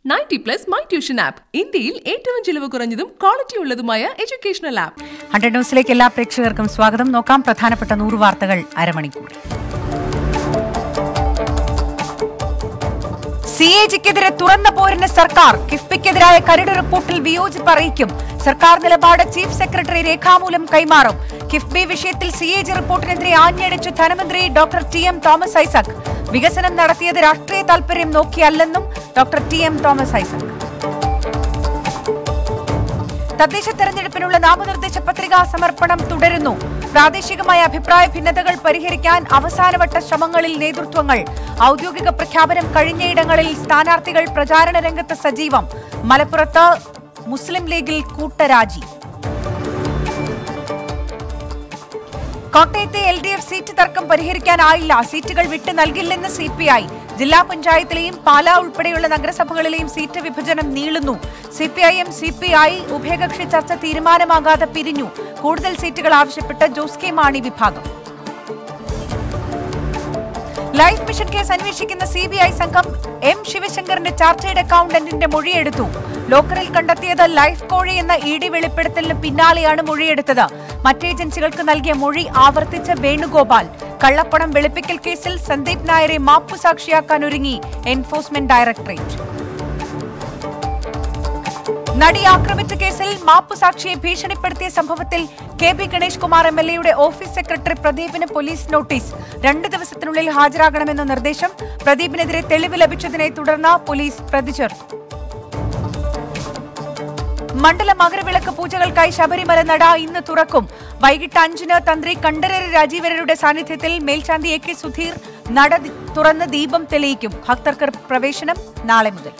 ninety plus my tuition app ഇന്ത്യയിൽ ഏറ്റവും ചിലവ് കുറഞ്ഞതും ക്വാളിറ്റി ഉള്ളതുമായ എഡ്യൂക്കേഷണൽ ആപ്പ് ഹൺഡ്രഡ് ന്യൂസിലേക്ക് എല്ലാ പ്രേക്ഷകർക്കും സ്വാഗതം നോക്കാം പ്രധാനപ്പെട്ട നൂറ് വാർത്തകൾ അരമണിക്കൂർ സി എ ജിക്കെതിരെ തുറന്ന പോരിന് സർക്കാർ കിഫ്ബിക്കെതിരായ കരട് റിപ്പോർട്ടിൽ വിയോജിപ്പ് അറിയിക്കും സർക്കാർ നിലപാട് ചീഫ് സെക്രട്ടറി രേഖാമൂലം കൈമാറും കിഫ്ബി വിഷയത്തിൽ സി എ ജി റിപ്പോർട്ടിനെതിരെ ആഞ്ഞടിച്ചു ധനമന്ത്രി doctor T M Thomas Isaac വികസനം നടത്തിയത് രാഷ്ട്രീയ താൽപര്യം നോക്കിയല്ലെന്നും doctor T M Thomas Isaac തദ്ദേശ തെരഞ്ഞെടുപ്പിനുള്ള നാമനിർദ്ദേശ പത്രികാ സമർപ്പണം തുടരുന്നു പ്രാദേശികമായ അഭിപ്രായ ഭിന്നതകൾ പരിഹരിക്കാൻ അവസാനവട്ട ശ്രമങ്ങളിൽ നേതൃത്വങ്ങൾ ഔദ്യോഗിക പ്രഖ്യാപനം കഴിഞ്ഞയിടങ്ങളിൽ സ്ഥാനാർത്ഥികൾ പ്രചാരണ രംഗത്ത് സജീവം മലപ്പുറത്ത് മുസ്ലിം ലീഗിൽ കൂട്ടരാജി കോട്ടയത്തെ എൽ ഡി എഫ് സീറ്റ് തർക്കം പരിഹരിക്കാനായില്ല സീറ്റുകൾ വിട്ടു നൽകില്ലെന്ന് സി പി ഐ ജില്ലാ പഞ്ചായത്തിലെയും പാലാ ഉൾപ്പെടെയുള്ള നഗരസഭകളിലെയും സീറ്റ് വിഭജനം നീളുന്നു C P I M C P I ഉഭയകക്ഷി ചർച്ച തീരുമാനമാകാതെ പിരിഞ്ഞു കൂടുതൽ സീറ്റുകൾ ആവശ്യപ്പെട്ട് ജോസ് കെ മാണി വിഭാഗം ലൈഫ് മിഷൻ കേസ് അന്വേഷിക്കുന്ന സി ബി ഐ സംഘം എം ശിവശങ്കറിന്റെ ചാർട്ടേഡ് അക്കൗണ്ടന്റിന്റെ മൊഴിയെടുത്തു ലോക്കറിൽ കണ്ടെത്തിയത് ലൈഫ് കോഴി എന്ന ഇ ഡി വെളിപ്പെടുത്തലിന് പിന്നാലെയാണ് മൊഴിയെടുത്തത് മറ്റേജൻസികൾക്ക് നൽകിയ മൊഴി ആവർത്തിച്ച വേണുഗോപാൽ കള്ളപ്പണം വെളുപ്പിക്കൽ കേസിൽ സന്ദീപ് നായരെ മാപ്പുസാക്ഷിയാക്കാൻ ഒരുങ്ങി എൻഫോഴ്സ്മെന്റ് ഡയറക്ടറേറ്റ് നടി ആക്രമിച്ച കേസിൽ മാപ്പുസാക്ഷിയെ ഭീഷണിപ്പെടുത്തിയ സംഭവത്തിൽ K B Ganesh Kumar M L എയുടെ ഓഫീസ് സെക്രട്ടറി പ്രദീപിന് പോലീസ് നോട്ടീസ് രണ്ട് ദിവസത്തിനുള്ളിൽ ഹാജരാകണമെന്ന നിർദ്ദേശം പ്രദീപിനെതിരെ തെളിവ് ലഭിച്ചതിനെ തുടർന്ന് പോലീസ് പ്രതി ചേർത്തു മണ്ഡല മകരവിളക്ക് പൂജകൾക്കായി ശബരിമല നട ഇന്ന് തുറക്കും വൈകിട്ട് അഞ്ചിന് തന്ത്രി കണ്ഠരര് രാജീവരരുടെ സാന്നിധ്യത്തിൽ മേൽശാന്തി എ കെ സുധീർ നട ദി- തുറന്ന് ദീപം തെളിയിക്കും ഭക്തർക്ക് പ്രവേശനം നാളെ മുതൽ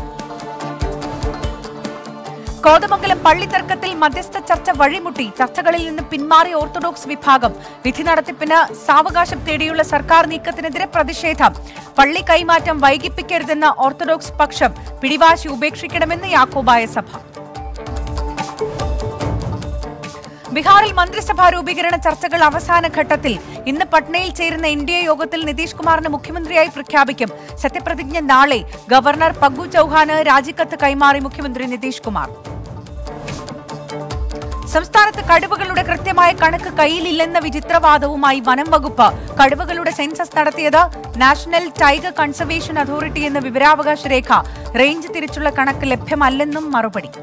കോതമംഗലം പള്ളിത്തർക്കത്തിൽ മധ്യസ്ഥ ചർച്ച വഴിമുട്ടി ചർച്ചകളിൽ നിന്ന് പിന്മാറിയ ഓർത്തഡോക്സ് വിഭാഗം വിധി നടത്തിപ്പിന് സാവകാശം തേടിയുള്ള സർക്കാർ നീക്കത്തിനെതിരെ പ്രതിഷേധം പള്ളി കൈമാറ്റം വൈകിപ്പിക്കരുതെന്ന ഓർത്തഡോക്സ് പക്ഷം പിടിവാശി ഉപേക്ഷിക്കണമെന്ന് യാക്കോബായ സഭ ബീഹാറിൽ മന്ത്രിസഭാ രൂപീകരണ ചർച്ചകൾ അവസാന ഘട്ടത്തിൽ ഇന്ന് പട്നയിൽ ചേരുന്ന എൻ ഡി എ യോഗത്തിൽ നിതീഷ് കുമാറിനെ മുഖ്യമന്ത്രിയായി പ്രഖ്യാപിക്കും സത്യപ്രതിജ്ഞ നാളെ ഗവർണർ പഗു ചൌഹാന് രാജിക്കത്ത് കൈമാറി മുഖ്യമന്ത്രി നിതീഷ് കുമാർ സംസ്ഥാനത്ത് കടുവകളുടെ കൃത്യമായ കണക്ക് കയ്യിലില്ലെന്ന വിചിത്രവാദവുമായി വനം വകുപ്പ് കടുവകളുടെ സെൻസസ് നടത്തിയത് നാഷണൽ ടൈഗർ കൺസർവേഷൻ അതോറിറ്റി എന്ന വിവരാവകാശ രേഖ റേഞ്ച് തിരിച്ചുള്ള കണക്ക് ലഭ്യമല്ലെന്നും മറുപടി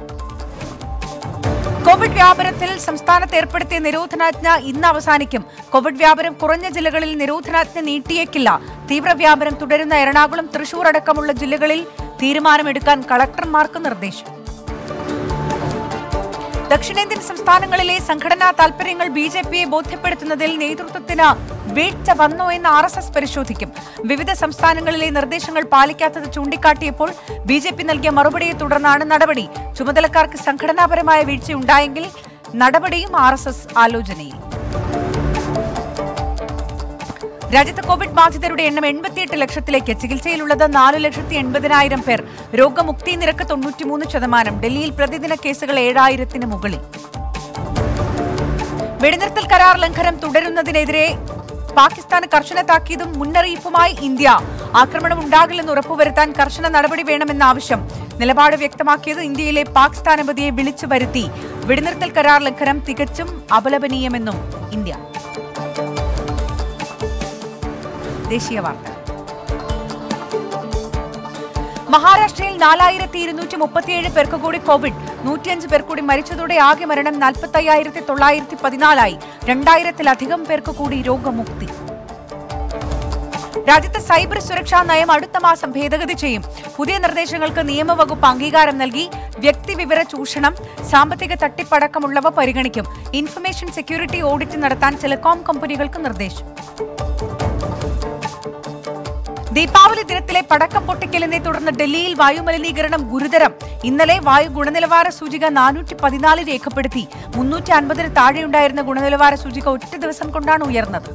കോവിഡ് വ്യാപനത്തിൽ സംസ്ഥാനത്ത് ഏർപ്പെടുത്തിയ നിരോധനാജ്ഞ ഇന്ന് അവസാനിക്കും കോവിഡ് വ്യാപനം കുറഞ്ഞ ജില്ലകളിൽ നിരോധനാജ്ഞ നീട്ടിയേക്കില്ല തീവ്രവ്യാപനം തുടരുന്ന എറണാകുളം തൃശൂർ അടക്കമുള്ള ജില്ലകളിൽ തീരുമാനമെടുക്കാൻ കളക്ടർമാർക്ക് നിർദ്ദേശം ദക്ഷിണേന്ത്യൻ സംസ്ഥാനങ്ങളിലെ സംഘടനാ താൽപര്യങ്ങൾ ബി ജെ പിയെ ബോധ്യപ്പെടുത്തുന്നതിൽ നേതൃത്വത്തിന് വീഴ്ച വന്നോ എന്ന് ആർ എസ് എസ് പരിശോധിക്കും വിവിധ സംസ്ഥാനങ്ങളിലെ നിർദ്ദേശങ്ങൾ പാലിക്കാത്തത് ചൂണ്ടിക്കാട്ടിയപ്പോൾ ബി ജെ പി നൽകിയ മറുപടിയെ തുടർന്നാണ് നടപടി ചുമതലക്കാർക്ക് സംഘടനാപരമായ വീഴ്ചയുണ്ടായെങ്കിൽ നടപടിയും ആർ എസ് എസ് ആലോചനയിൽ രാജ്യത്ത് കോവിഡ് ബാധിതരുടെ എണ്ണം എൺപത്തിയെട്ട് ലക്ഷത്തിലേക്ക് ചികിത്സയിലുള്ളത് നാല് ലക്ഷത്തി എൺപതിനായിരം പേർ രോഗമുക്തി നിരക്ക് തൊണ്ണൂറ്റിമൂന്ന് ശതമാനം ഡൽഹിയിൽ പ്രതിദിന കേസുകൾ ഏഴായിരത്തിന് മുകളിൽ വെടിനിർത്തൽ കരാർ ലംഘനം തുടരുന്നതിനെതിരെ പാകിസ്ഥാന് കർശന താക്കീതും മുന്നറിയിപ്പുമായി ഇന്ത്യ ആക്രമണം ഉണ്ടാകില്ലെന്ന് ഉറപ്പുവരുത്താൻ കർശന നടപടി വേണമെന്ന ആവശ്യം നിലപാട് വ്യക്തമാക്കിയത് ഇന്ത്യയിലെ പാക് സ്ഥാനപതിയെ വിളിച്ചു വരുത്തി വെടിനിർത്തൽ കരാർ ലംഘനം തികച്ചും അപലപനീയമെന്നും ഇന്ത്യ ദേശീയ വാർത്ത മഹാരാഷ്ട്രയിൽ നാലായിരത്തി ഇരുന്നൂറ്റി മുപ്പത്തിയേഴ് പേർക്ക് കൂടി കോവിഡ് നൂറ്റിയഞ്ച് പേർ കൂടി മരിച്ചതോടെ ആകെ മരണം നാൽപ്പത്തി അയ്യായിരത്തി തൊള്ളായിരത്തി പതിനാലായി രണ്ടായിരത്തിലധികം പേർക്ക് കൂടി രോഗമുക്തി രാജ്യത്തെ സൈബർ സുരക്ഷാ നയം അടുത്ത മാസം ഭേദഗതി ചെയ്യും പുതിയ നിർദ്ദേശങ്ങൾക്ക് നിയമവകുപ്പ് അംഗീകാരം നൽകി വ്യക്തിവിവര ചൂഷണം സാമ്പത്തിക തട്ടിപ്പടക്കമുള്ളവ പരിഗണിക്കും ഇൻഫർമേഷൻ സെക്യൂരിറ്റി ഓഡിറ്റ് നടത്താൻ ടെലികോം കമ്പനികൾക്ക് നിർദ്ദേശം ദീപാവലി ദിനത്തിലെ പടക്കം പൊട്ടിക്കലിനെ തുടർന്ന് ഡൽഹിയിൽ വായുമലിനീകരണം ഗുരുതരം ഇന്നലെ വായു ഗുണനിലവാര സൂചിക നാനൂറ്റി പതിനാല് രേഖപ്പെടുത്തി മുന്നൂറ്റി അൻപതിന് താഴെയുണ്ടായിരുന്ന ഗുണനിലവാര സൂചിക ഒറ്റ ദിവസം കൊണ്ടാണ് ഉയർന്നത്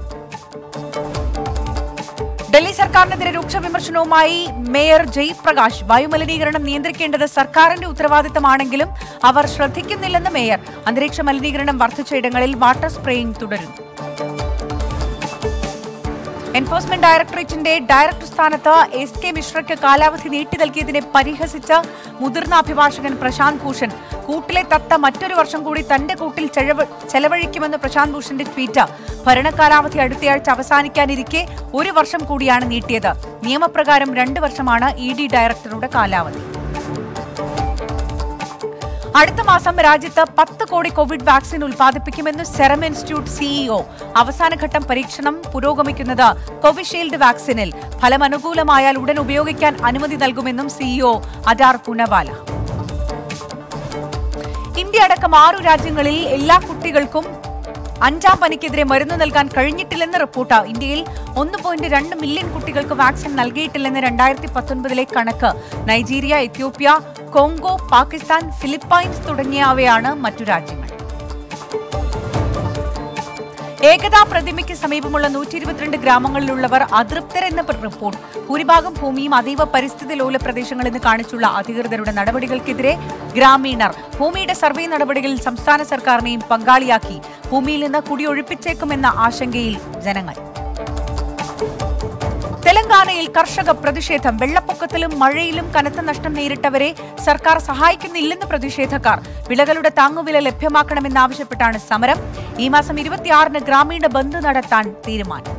ഡൽഹി സർക്കാരിനെതിരെ രൂക്ഷ വിമർശനവുമായി മേയർ ജയ്പ്രകാശ് വായുമലിനീകരണം നിയന്ത്രിക്കേണ്ടത് സർക്കാരിന്റെ ഉത്തരവാദിത്തമാണെങ്കിലും അവർ ശ്രദ്ധിക്കുന്നില്ലെന്ന് മേയർ അന്തരീക്ഷ മലിനീകരണം വർദ്ധിച്ച ഇടങ്ങളിൽ വാട്ടർ സ്പ്രേയിംഗ് തുടരുന്നു എൻഫോഴ്സ്മെന്റ് ഡയറക്ടറേറ്റിന്റെ ഡയറക്ടർ സ്ഥാനത്ത് എസ് കെ മിശ്രയ്ക്ക് കാലാവധി നീട്ടി നൽകിയതിനെ പരിഹസിച്ച മുതിർന്ന അഭിഭാഷകൻ പ്രശാന്ത് ഭൂഷൺ കൂട്ടിലെ തത്ത മറ്റൊരു വർഷം കൂടി തന്റെ കൂട്ടിൽ ചെലവ- ചെലവഴിക്കുമെന്ന് പ്രശാന്ത് ഭൂഷന്റെ ട്വീറ്റ് ഭരണകാലാവധി അടുത്തയാഴ്ച അവസാനിക്കാനിരിക്കെ ഒരു വർഷം കൂടിയാണ് നീട്ടിയത് നിയമപ്രകാരം രണ്ട് വർഷമാണ് ഇ ഡി ഡയറക്ടറുടെ കാലാവധി അടുത്ത മാസം രാജ്യത്ത് പത്ത് കോടി കോവിഡ് വാക്സിൻ ഉൽപ്പാദിപ്പിക്കുമെന്ന് സെറം ഇൻസ്റ്റിറ്റ്യൂട്ട് സിഇഒ അവസാനഘട്ടം പരീക്ഷണം പുരോഗമിക്കുന്നത് കോവിഷീൽഡ് വാക്സിനിൽ ഫലം അനുകൂലമായാൽ ഉടൻ ഉപയോഗിക്കാൻ അനുമതി നൽകുമെന്നും സിഇഒ അഡാർ പുനവാല ഇന്ത്യ അടക്കം ആറു രാജ്യങ്ങളിൽ എല്ലാ കുട്ടികൾക്കും അഞ്ചാം പനിക്കെതിരെ മരുന്ന് നൽകാൻ കഴിഞ്ഞിട്ടില്ലെന്ന് റിപ്പോർട്ട് ഇന്ത്യയിൽ ഒന്ന് പോയിന്റ് രണ്ട് മില്യൺ കുട്ടികൾക്ക് വാക്സിൻ നൽകിയിട്ടില്ലെന്ന് രണ്ടായിരത്തി പത്തൊൻപതിലെ കണക്ക് Nigeria Ethiopia Congo Pakistan Philippines തുടങ്ങിയവയാണ് മറ്റു രാജ്യങ്ങൾ ഏകതാ പ്രതിമയ്ക്ക് സമീപമുള്ള നൂറ്റി ഇരുപത്തിരണ്ട് ഗ്രാമങ്ങളിലുള്ളവർ അതൃപ്തരെന്ന പ്ര- റിപ്പോർട്ട് ഭൂരിഭാഗം ഭൂമിയും അതീവ പരിസ്ഥിതി ലോല പ്രദേശങ്ങളെന്ന് കാണിച്ചുള്ള അധികൃതരുടെ നടപടികൾക്കെതിരെ ഗ്രാമീണർ ഭൂമിയുടെ സർവേ നടപടികളിൽ സംസ്ഥാന സർക്കാരിനെയും പങ്കാളിയാക്കി ഭൂമിയിൽ നിന്ന് കുടിയൊഴിപ്പിച്ചേക്കുമെന്ന ആശങ്കയിൽ ജനങ്ങൾ തെലങ്കാനയിൽ കർഷക പ്രതിഷേധം വെള്ളപ്പൊക്കത്തിലും മഴയിലും കനത്ത നഷ്ടം നേരിട്ടവരെ സർക്കാർ സഹായിക്കുന്നില്ലെന്ന് പ്രതിഷേധക്കാർ വിളകളുടെ താങ്ങുവില ലഭ്യമാക്കണമെന്നാവശ്യപ്പെട്ടാണ് സമരം ഈ മാസം ഇരുപത്തിയാറിന് ഗ്രാമീണ ബന്ദ് നടത്താൻ തീരുമാനം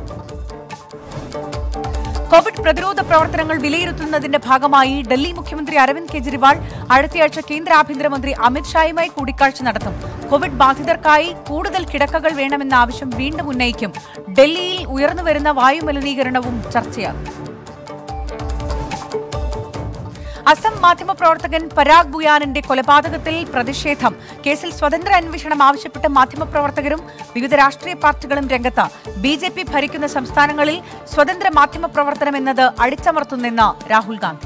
കോവിഡ് പ്രതിരോധ പ്രവർത്തനങ്ങൾ വിലയിരുത്തുന്നതിന്റെ ഭാഗമായി ഡൽഹി മുഖ്യമന്ത്രി അരവിന്ദ് കെജ്രിവാൾ അടുത്തയാഴ്ച കേന്ദ്ര ആഭ്യന്തരമന്ത്രി അമിത്ഷായുമായി കൂടിക്കാഴ്ച നടത്തും കോവിഡ് ബാധിതർക്കായി കൂടുതൽ കിടക്കകൾ വേണമെന്ന ആവശ്യം വീണ്ടും ഉന്നയിക്കും ഡൽഹിയിൽ ഉയർന്നുവരുന്ന വായുമലിനീകരണവും ചർച്ചയാകും അസം മാധ്യമപ്രവർത്തകൻ പരാഗ് ബുയാനിന്റെ കൊലപാതകത്തിൽ പ്രതിഷേധം കേസിൽ സ്വതന്ത്ര അന്വേഷണം ആവശ്യപ്പെട്ട് മാധ്യമപ്രവർത്തകരും വിവിധ രാഷ്ട്രീയ പാർട്ടികളും രംഗത്ത് ബി ജെ പി ഭരിക്കുന്ന സംസ്ഥാനങ്ങളിൽ സ്വതന്ത്ര മാധ്യമപ്രവർത്തനം എന്നത് അടിച്ചമർത്തുന്നെന്ന് രാഹുൽ ഗാന്ധി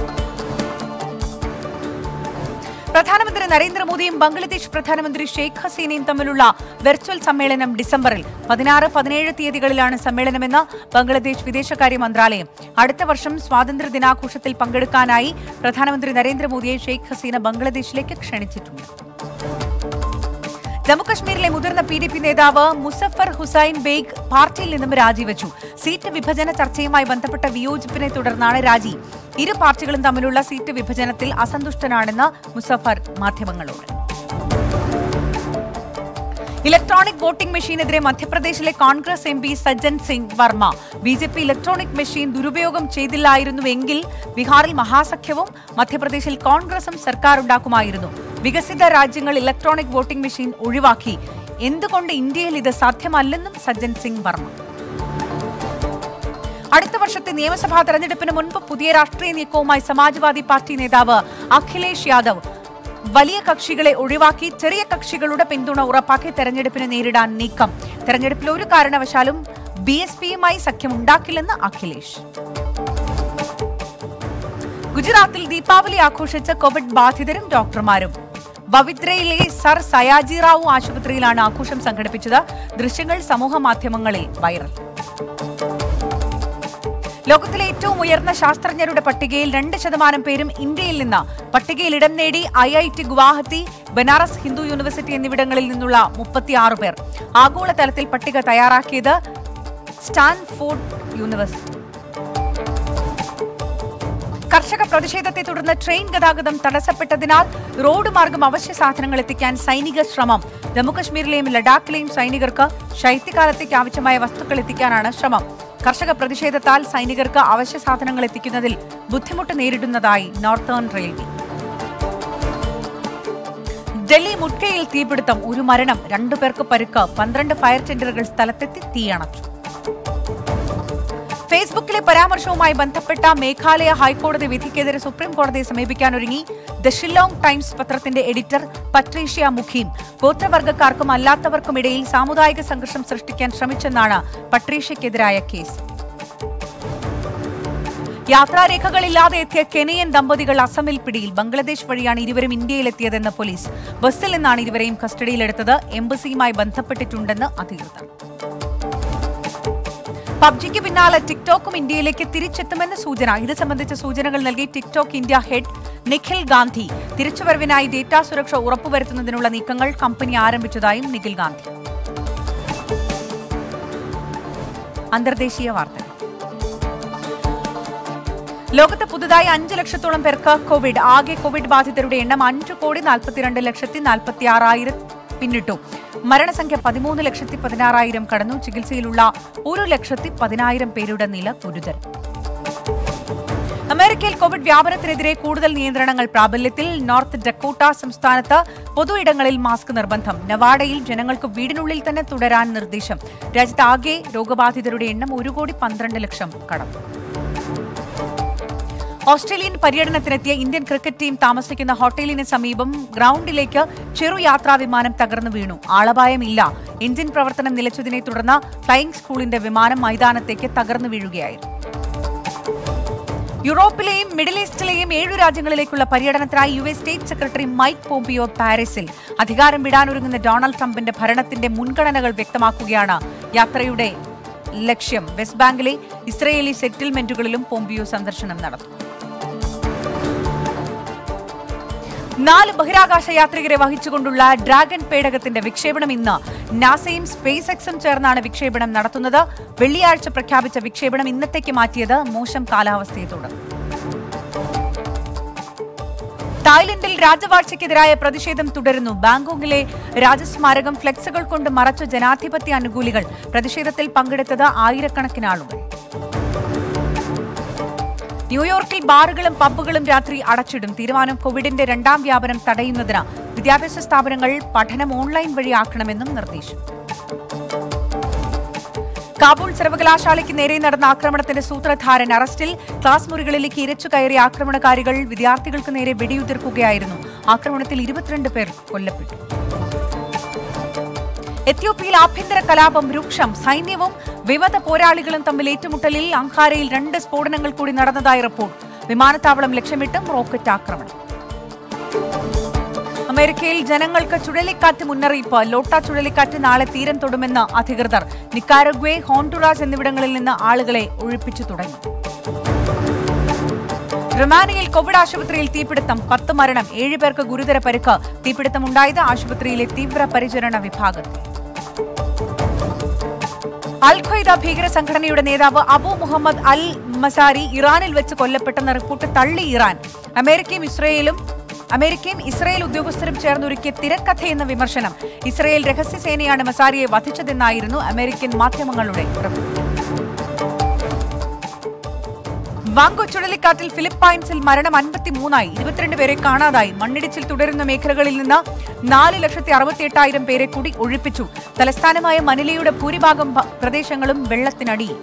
പ്രധാനമന്ത്രി നരേന്ദ്രമോദിയും ബംഗ്ലാദേശ് പ്രധാനമന്ത്രി ഷെയ്ഖ് ഹസീനയും തമ്മിലുള്ള വെർച്വൽ സമ്മേളനം ഡിസംബറിൽ പതിനാറ് പതിനേഴ് തീയതികളിലാണ് സമ്മേളനമെന്ന് ബംഗ്ലാദേശ് വിദേശകാര്യ മന്ത്രാലയം അടുത്ത വർഷം സ്വാതന്ത്ര്യ ദിനാഘോഷത്തിൽ പങ്കെടുക്കാനായി പ്രധാനമന്ത്രി നരേന്ദ്രമോദിയെ ഷെയ്ഖ് ഹസീന ബംഗ്ലാദേശിലേക്ക് ക്ഷണിച്ചിട്ടുണ്ട് ജമ്മുകശ്മീരിലെ മുതിർന്ന പി ഡി പി നേതാവ് മുസഫർ ഹുസൈൻ ബേഗ് പാർട്ടിയിൽ നിന്നും രാജിവെച്ചു സീറ്റ് വിഭജന ചർച്ചയുമായി ബന്ധപ്പെട്ട വിയോജിപ്പിനെ തുടർന്നാണ് രാജി ഇരു പാർട്ടികളും തമ്മിലുള്ള സീറ്റ് വിഭജനത്തിൽ അസന്തുഷ്ടനാണെന്ന് മുസഫർ മാധ്യമങ്ങളോട് ഇലക്ട്രോണിക് വോട്ടിംഗ് മെഷീനെതിരെ മധ്യപ്രദേശിലെ Congress M P Sajjan Singh Verma B J P electronic machine ദുരുപയോഗം ചെയ്തില്ലായിരുന്നുവെങ്കിൽ ബീഹാറിൽ മഹാസഖ്യവും മധ്യപ്രദേശിൽ കോൺഗ്രസും സർക്കാർ ഉണ്ടാക്കുമായിരുന്നു വികസിത രാജ്യങ്ങൾ ഇലക്ട്രോണിക് വോട്ടിംഗ് മെഷീൻ ഒഴിവാക്കി എന്തുകൊണ്ട് ഇന്ത്യയിൽ ഇത് സാധ്യമല്ലെന്നും സജ്ജൻ സിംഗ് വർമ്മ അടുത്ത വർഷത്തെ നിയമസഭാ തെരഞ്ഞെടുപ്പിന് മുൻപ് പുതിയ രാഷ്ട്രീയ നീക്കവുമായി സമാജ്വാദി പാർട്ടി നേതാവ് അഖിലേഷ് യാദവ് വലിയ കക്ഷികളെ ഒഴിവാക്കി ചെറിയ കക്ഷികളുടെ പിന്തുണ ഉറപ്പാക്കി തെരഞ്ഞെടുപ്പിനെ നേരിടാൻ നീക്കം തെരഞ്ഞെടുപ്പിൽ ഒരു കാരണവശാലും ബി എസ് പിയുമായി സഖ്യമുണ്ടാക്കില്ലെന്ന് അഖിലേഷ് ഗുജറാത്തിൽ ദീപാവലി ആഘോഷിച്ച കോവിഡ് ബാധിതരും ഡോക്ടർമാരും വവിദ്രയിലെ സർ സയാജി റാവു ആശുപത്രിയിലാണ് ആഘോഷം സംഘടിപ്പിച്ചത് ദൃശ്യങ്ങൾ സമൂഹ മാധ്യമങ്ങളിൽ വൈറൽ ലോകത്തിലെ ഏറ്റവും ഉയർന്ന ശാസ്ത്രജ്ഞരുടെ പട്ടികയിൽ രണ്ട് ശതമാനം പേരും ഇന്ത്യയിൽ നിന്ന് പട്ടികയിൽ ഇടം നേടി I I T Guwahati Banaras Hindu university എന്നിവിടങ്ങളിൽ നിന്നുള്ള മുപ്പത്തിയാറ് പേർ ആഗോളതലത്തിൽ പട്ടിക തയ്യാറാക്കിയത് സ്റ്റാൻഫോർഡ് യൂണിവേഴ്സിറ്റി കർഷക പ്രതിഷേധത്തെ തുടർന്ന് ട്രെയിൻ ഗതാഗതം തടസ്സപ്പെട്ടതിനാൽ റോഡ് മാർഗം അവശ്യ സാധനങ്ങൾ എത്തിക്കാൻ സൈനിക ശ്രമം ജമ്മുകശ്മീരിലെയും ലഡാക്കിലെയും സൈനികർക്ക് ശൈത്യകാലത്തേക്ക് ആവശ്യമായ വസ്തുക്കൾ എത്തിക്കാനാണ് ശ്രമം കർഷക പ്രതിഷേധത്താൽ സൈനികർക്ക് അവശ്യ സാധനങ്ങൾ എത്തിക്കുന്നതിൽ ബുദ്ധിമുട്ട് നേരിടുന്നതായി നോർത്തേൺ റെയിൽവേ ഡൽഹി മുട്കയിൽ തീപിടുത്തം ഒരു മരണം രണ്ടുപേർക്ക് പരുക്ക് പന്ത്രണ്ട് ഫയർ ടെൻഡറുകൾ സ്ഥലത്തെത്തി തീയണച്ചു ഫേസ്ബുക്കിലെ പരാമർശവുമായി ബന്ധപ്പെട്ട മേഘാലയ ഹൈക്കോടതി വിധിക്കെതിരെ സുപ്രീം കോടതിയെ സമീപിക്കാനൊരുങ്ങി ദ ഷില്ലോങ് ടൈംസ് പത്രത്തിന്റെ എഡിറ്റർ പട്രീഷ്യ മുഖീം ഗോത്രവർഗക്കാർക്കും അല്ലാത്തവർക്കുമിടയിൽ സാമുദായിക സംഘർഷം സൃഷ്ടിക്കാൻ ശ്രമിച്ചെന്നാണ് പട്രീഷ്യക്കെതിരായ കേസ് യാത്രാരേഖകളില്ലാതെ എത്തിയ കെനിയൻ ദമ്പതികൾ അസമിൽ പിടിയിൽ ബംഗ്ലാദേശ് വഴിയാണ് ഇരുവരും ഇന്ത്യയിലെത്തിയതെന്ന് പോലീസ് ബസ്സിൽ നിന്നാണ് ഇരുവരെയും കസ്റ്റഡിയിലെടുത്തത് എംബസിയുമായി ബന്ധപ്പെട്ടിട്ടുണ്ടെന്ന് അധികൃതർ പബ്ജിക്ക് പിന്നാലെ ടിക്ടോക്കും ഇന്ത്യയിലേക്ക് തിരിച്ചെത്തുമെന്ന് സൂചന ഇത് സംബന്ധിച്ച സൂചനകൾ നൽകി TikTok India head Nikhil Gandhi തിരിച്ചുവരവിനായി ഡേറ്റാ സുരക്ഷ ഉറപ്പുവരുത്തുന്നതിനുള്ള നീക്കങ്ങൾ കമ്പനി ആരംഭിച്ചതായും നിഖിൽ ഗാന്ധി അന്തർദേശീയ വാർത്തകൾ ലോകത്ത് പുതുതായി അഞ്ച് ലക്ഷത്തോളം പേർക്ക് കോവിഡ് ആകെ കോവിഡ് ബാധിതരുടെ എണ്ണം അഞ്ച് കോടി നാൽപ്പത്തിരണ്ട് ലക്ഷത്തി നാൽപ്പത്തി ആറായിരം പിന്നിട്ടു മരണസംഖ്യ പതിമൂന്ന് ലക്ഷത്തി പതിനാറായിരം കടന്നു ചികിത്സയിലുള്ള ഒരു ലക്ഷത്തി പതിനായിരം പേരുടെ നില ഗുരുതരം അമേരിക്കയിൽ കോവിഡ് വ്യാപനത്തിനെതിരെ കൂടുതൽ നിയന്ത്രണങ്ങൾ പ്രാബല്യത്തിൽ നോർത്ത് ഡക്കോട്ട സംസ്ഥാനത്ത് പൊതു ഇടങ്ങളിൽ മാസ്ക് നിർബന്ധം നവാഡയിൽ ജനങ്ങൾക്ക് വീടിനുള്ളിൽ തന്നെ തുടരാൻ നിർദ്ദേശം രാജ്യത്ത് ആകെ രോഗബാധിതരുടെ എണ്ണം ഒരു കോടി പന്ത്രണ്ട് ലക്ഷം കടന്നു ഓസ്ട്രേലിയൻ പര്യടനത്തിനെത്തിയ ഇന്ത്യൻ ക്രിക്കറ്റ് ടീം താമസിക്കുന്ന ഹോട്ടലിന് സമീപം ഗ്രൗണ്ടിലേക്ക് ചെറു യാത്രാ വിമാനം തകർന്നു വീണു ആളപായമില്ല എഞ്ചിൻ പ്രവർത്തനം നിലച്ചതിനെ തുടർന്ന് ഫ്ലൈയിംഗ് സ്കൂളിന്റെ വിമാനം മൈതാനത്തേക്ക് തകർന്നു വീഴുകയായിരുന്നു യൂറോപ്പിലെയും മിഡിൽ ഈസ്റ്റിലെയും ഏഴു രാജ്യങ്ങളിലേക്കുള്ള പര്യടനത്തിനായി U S state secretary Mike Pompeo പാരീസിൽ അധികാരം വിടാനൊരുങ്ങുന്ന ഡൊണാൾഡ് ട്രംപിന്റെ ഭരണത്തിന്റെ മുൻഗണനകൾ വ്യക്തമാക്കുകയാണ് യാത്രയുടെ ലക്ഷ്യം വെസ്റ്റ് ബാങ്കിലെ ഇസ്രയേലി സെറ്റിൽമെന്റുകളിലും പോംപിയോ സന്ദർശനം നടത്തും നാല് ബഹിരാകാശ യാത്രികരെ വഹിച്ചുകൊണ്ടുള്ള ഡ്രാഗൺ പേടകത്തിന്റെ വിക്ഷേപണം ഇന്ന് നാസയും സ്പേസ് എക്സും ചേർന്നാണ് വിക്ഷേപണം നടത്തുന്നത് വെള്ളിയാഴ്ച പ്രഖ്യാപിച്ച വിക്ഷേപണം ഇന്നത്തേക്ക് മാറ്റിയത് മോശം കാലാവസ്ഥയെ തുടർന്ന് തായ്ലൻഡിൽ രാജവാഴ്ചയ്ക്കെതിരായ പ്രതിഷേധം തുടരുന്നു ബാങ്കോങ്ങിലെ രാജസ്മാരകം ഫ്ലെക്സുകൾ കൊണ്ട് മറച്ച ജനാധിപത്യ അനുകൂലികൾ പ്രതിഷേധത്തിൽ പങ്കെടുത്തത് ആയിരക്കണക്കിന് ആളുകൾ ന്യൂയോർക്കിൽ ബാറുകളും പബ്ബുകളും രാത്രി അടച്ചിടും തീരുമാനം കോവിഡിന്റെ രണ്ടാം വ്യാപനം തടയുന്നതിന് വിദ്യാഭ്യാസ സ്ഥാപനങ്ങൾ പഠനം ഓൺലൈൻ വഴിയാക്കണമെന്നും നിർദ്ദേശം കാബൂൾ സർവകലാശാലയ്ക്ക് നേരെ നടന്ന ആക്രമണത്തിന്റെ സൂത്രധാരൻ അറസ്റ്റിൽ ക്ലാസ് മുറികളിലേക്ക് ഇരച്ചു കയറിയ ആക്രമണകാരികൾ വിദ്യാർത്ഥികൾക്ക് നേരെ വെടിയുതിർക്കുകയായിരുന്നു ആക്രമണത്തിൽ ഇരുപത്തിരണ്ട് പേർ കൊല്ലപ്പെട്ടു എത്യോപ്യയിൽ ആഭ്യന്തര കലാപം രൂക്ഷം സൈന്യവും വിമത പോരാളികളും തമ്മിൽ ഏറ്റുമുട്ടലിൽ അങ്കാരയിൽ രണ്ട് സ്ഫോടനങ്ങൾ കൂടി നടന്നതായി റിപ്പോർട്ട് വിമാനത്താവളം ലക്ഷ്യമിട്ടും റോക്കറ്റ് ആക്രമണം അമേരിക്കയിൽ ജനങ്ങൾക്ക് ചുഴലിക്കാറ്റ് മുന്നറിയിപ്പ് ലോട്ട ചുഴലിക്കാറ്റ് നാളെ തീരം തൊടുമെന്ന് അധികൃതർ നിക്കാരഗ്വേ ഹോണ്ടുറാസ് എന്നിവിടങ്ങളിൽ നിന്ന് ആളുകളെ ഒഴിപ്പിച്ചു തുടങ്ങി റൊമാനിയയിൽ കോവിഡ് ആശുപത്രിയിൽ തീപിടുത്തം പത്ത് മരണം ഏഴ് പേർക്ക് ഗുരുതര പരിക്ക് തീപിടുത്തമുണ്ടായത് ആശുപത്രിയിലെ തീവ്ര പരിചരണ വിഭാഗത്തിൽ അൽ ഖ്വയ്ദ ഭീകര സംഘടനയുടെ നേതാവ് അബു മുഹമ്മദ് അൽ മസാരി ഇറാനിൽ വെച്ച് കൊല്ലപ്പെട്ടെന്ന റിപ്പോർട്ട് തള്ളി ഇറാൻ അമേരിക്കയും ഇസ്രയേലും അമേരിക്കയും ഇസ്രയേൽ ഉദ്യോഗസ്ഥരും ചേർന്നൊരുക്കിയ തിരക്കഥയെന്ന വിമർശനം ഇസ്രയേൽ രഹസ്യസേനയാണ് മസാരിയെ വധിച്ചതെന്നായിരുന്നു അമേരിക്കൻ മാധ്യമങ്ങളുടെ റിപ്പോർട്ട് വാങ്കോ ചുഴലിക്കാറ്റിൽ ഫിലിപ്പൈൻസിൽ മരണം അൻപത്തിമൂന്നായി ഇരുപത്തിരണ്ട് പേരെ കാണാതായി മണ്ണിടിച്ചിൽ തുടരുന്ന മേഖലകളിൽ നിന്ന് നാല് ലക്ഷത്തി അറുപത്തി എട്ടായിരം പേരെ കൂടി ഒഴിപ്പിച്ചു തലസ്ഥാനമായ മനിലയുടെ ഭൂരിഭാഗം ഭ- പ്രദേശങ്ങളും വെള്ളത്തിനടിയിൽ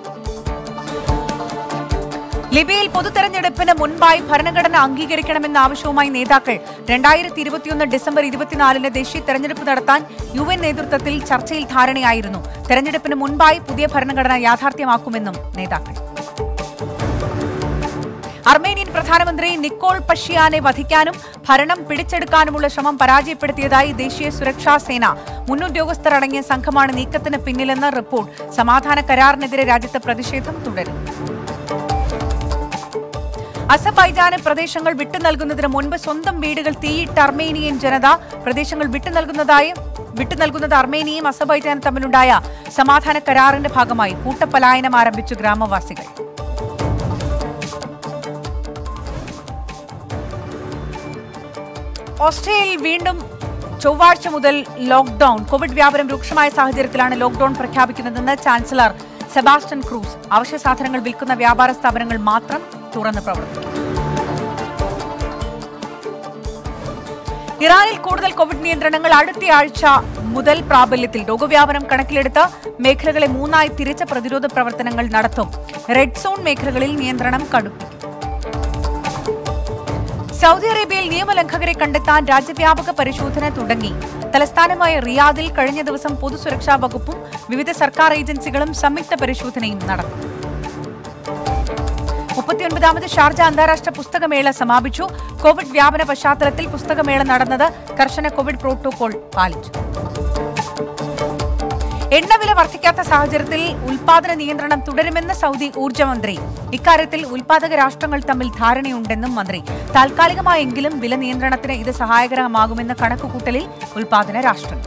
ലിബിയയിൽ പൊതുതെരഞ്ഞെടുപ്പിന് മുൻപായി ഭരണഘടന അംഗീകരിക്കണമെന്ന ആവശ്യവുമായി നേതാക്കൾ രണ്ടായിരത്തി ഇരുപത്തിയൊന്ന് ഡിസംബർ ഇരുപത്തിനാലിന് ദേശീയ തെരഞ്ഞെടുപ്പ് നടത്താൻ യു എൻ നേതൃത്വത്തിൽ ചർച്ചയിൽ ധാരണയായിരുന്നു തെരഞ്ഞെടുപ്പിന് മുൻപായി പുതിയ ഭരണഘടന യാഥാർത്ഥ്യമാക്കുമെന്നും നേതാക്കൾ അർമേനിയൻ പ്രധാനമന്ത്രി നിക്കോൾ പഷിയാനെ വധിക്കാനും ഭരണം പിടിച്ചെടുക്കാനുമുള്ള ശ്രമം പരാജയപ്പെടുത്തിയതായി ദേശീയ സുരക്ഷാ സേന മുന്നുദ്യോഗസ്ഥർ അടങ്ങിയ സംഘമാണ് നീക്കത്തിന് പിന്നിലെന്ന റിപ്പോർട്ട് സമാധാന കരാറിനെതിരെ രാജ്യത്ത് പ്രതിഷേധം തുടരും അസബൈജാന് പ്രദേശങ്ങൾ വിട്ടുനൽകുന്നതിന് മുൻപ് സ്വന്തം വീടുകൾ തീയിട്ട അർമേനിയൻ ജനത പ്രദേശങ്ങൾ വിട്ടുനൽകുന്നതായും വിട്ടുനൽകുന്നത് അർമേനിയയും അസബൈജാനും തമ്മിലുണ്ടായ സമാധാന കരാറിന്റെ ഭാഗമായി കൂട്ടപ്പലായനം ആരംഭിച്ചു ഗ്രാമവാസികൾ ഓസ്ട്രേലിയയിൽ വീണ്ടും ചൊവ്വാഴ്ച മുതൽ ലോക്ഡൌൺ കോവിഡ് വ്യാപനം രൂക്ഷമായ സാഹചര്യത്തിലാണ് ലോക്ഡൌൺ പ്രഖ്യാപിക്കുന്നതെന്ന് ചാൻസലർ സെബാസ്റ്റ്യൻ ക്രൂസ് അവശ്യ സാധനങ്ങൾ വിൽക്കുന്ന വ്യാപാര സ്ഥാപനങ്ങൾ മാത്രം തുറന്ന് പ്രവർത്തിക്കും ഇറാനിൽ കൂടുതൽ കോവിഡ് നിയന്ത്രണങ്ങൾ അടുത്തയാഴ്ച മുതൽ പ്രാബല്യത്തിൽ രോഗവ്യാപനം കണക്കിലെടുത്ത് മേഖലകളെ മൂന്നായി തിരിച്ച പ്രതിരോധ പ്രവർത്തനങ്ങൾ നടത്തും റെഡ് സോൺ മേഖലകളിൽ നിയന്ത്രണം കടുപ്പിക്കും സൗദി അറേബ്യയിൽ നിയമലംഘകരെ കണ്ടെത്താൻ രാജ്യവ്യാപക പരിശോധന തുടങ്ങി തലസ്ഥാനമായ റിയാദിൽ കഴിഞ്ഞ ദിവസം പൊതുസുരക്ഷാ വകുപ്പും വിവിധ സർക്കാർ ഏജൻസികളും സംയുക്ത പരിശോധനയും നടത്തി മുപ്പത്തിയൊൻപതാമത് ഷാർജ അന്താരാഷ്ട്ര പുസ്തകമേള സമാപിച്ചു കോവിഡ് വ്യാപന പശ്ചാത്തലത്തിൽ പുസ്തകമേള നടന്നത് കർശന കോവിഡ് പ്രോട്ടോകോൾ പാലിച്ചു എണ്ണവില വർദ്ധിക്കാത്ത സാഹചര്യത്തിൽ ഉൽപാദന നിയന്ത്രണം തുടരുമെന്ന് സൗദി ഊർജ്ജമന്ത്രി ഇക്കാര്യത്തിൽ ഉൽപാദക രാഷ്ട്രങ്ങൾ തമ്മിൽ ധാരണയുണ്ടെന്നും മന്ത്രി താൽക്കാലികമായെങ്കിലും വില നിയന്ത്രണത്തിന് ഇത് സഹായകരമാകുമെന്ന കണക്കുകൂട്ടലിൽ ഉൽപാദന രാഷ്ട്രങ്ങൾ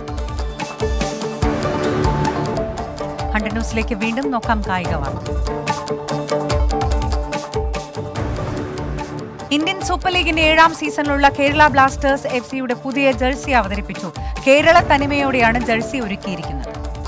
ഹൺഡ്രഡ് ന്യൂസിലേക്ക് വീണ്ടും നോക്കാം കായിക വാർത്ത ഇന്ത്യൻ സൂപ്പർ ലീഗിന്റെ ഏഴാം സീസണിലുള്ള കേരള ബ്ലാസ്റ്റേഴ്സ് എഫ് സിയുടെ പുതിയ ജേഴ്സി അവതരിപ്പിച്ചു കേരള തനിമയോടെയാണ് ജേഴ്സി ഒരുക്കിയിരിക്കുന്നത്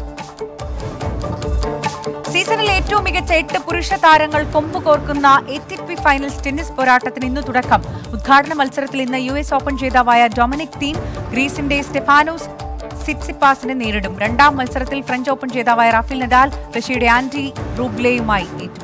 സീസണിൽ ഏറ്റവും മികച്ച എട്ട് പുരുഷ താരങ്ങൾ കൊമ്പ് കോർക്കുന്ന A T P finals tennis പോരാട്ടത്തിന് ഇന്ന് തുടക്കം ഉദ്ഘാടന മത്സരത്തിൽ ഇന്ന് യു എസ് ഓപ്പൺ ജേതാവായ ഡൊമിനിക് തീം ഗ്രീസിന്റെ സ്റ്റെഫാനോസ് സിറ്റ്സിപ്പാസിനെ നേരിടും രണ്ടാം മത്സരത്തിൽ ഫ്രഞ്ച് ഓപ്പൺ ജേതാവായ റാഫേൽ നദാൽ റഷ്യയുടെ ആന്റി റൂബ്ലെയുമായി ഏറ്റുമുട്ടും